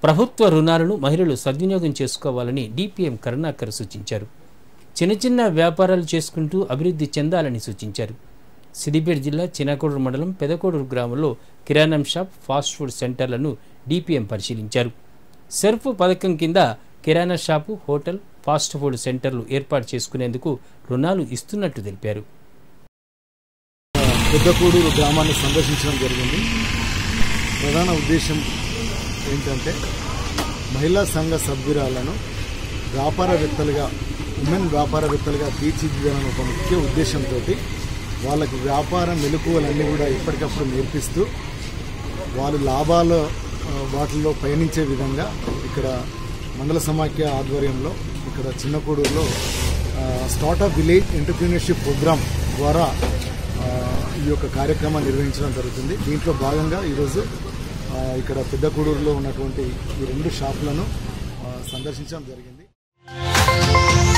ప్రభుత్వ రుణాలను మహిళలు సద్వినియోగం చేసుకోవాలని డిపిఎం కరుణాకర్ సూచించారు చిన్న చిన్న వ్యాపారాలు చేసుకుంటూ అభివృద్ధి చెందాలని సూచించారు సిద్దిపేట జిల్లా చినకోడూరు మండలం పెదకోడూరు గ్రామంలో కిరాణం షాప్ ఫాస్ట్ ఫుడ్ సెంటర్లను డిపిఎం పరిశీలించారు సెర్ఫ్ పథకం కింద కిరాణా షాపు హోటల్ ఫాస్ట్ ఫుడ్ సెంటర్లు ఏర్పాటు చేసుకునేందుకు రుణాలు ఇస్తున్నట్టు తెలిపారు పెద్దకూడూరు గ్రామాన్ని సందర్శించడం జరిగింది ప్రధాన ఉద్దేశం ఏంటంటే మహిళా సంఘ సభ్యురాలను వ్యాపారవేత్తలుగా ఉమెన్ వ్యాపారవేత్తలుగా తీర్చిదిద్దాలని ఒక ముఖ్య ఉద్దేశంతో వాళ్ళకి వ్యాపార మెలకువలన్నీ కూడా ఎప్పటికప్పుడు నేర్పిస్తూ వాళ్ళు లాభాలు ఆ, వాటిల్లో పయనించే విధంగా ఇక్కడ మండల సమాఖ్య ఆధ్వర్యంలో ఇక్కడ చిన్నకూడూరులో ఆ, స్టార్టప్ విలేజ్ ఎంటర్ప్రీనర్షిప్ ప్రోగ్రామ్ ద్వారా ఆ, ఈ యొక్క కార్యక్రమాన్ని నిర్వహించడం జరుగుతుంది దీంట్లో భాగంగా ఈరోజు ఆ, ఇక్కడ పెద్దకూడూరులో ఉన్నటువంటి ఈ రెండు షాపులను ఆ, సందర్శించడం జరిగింది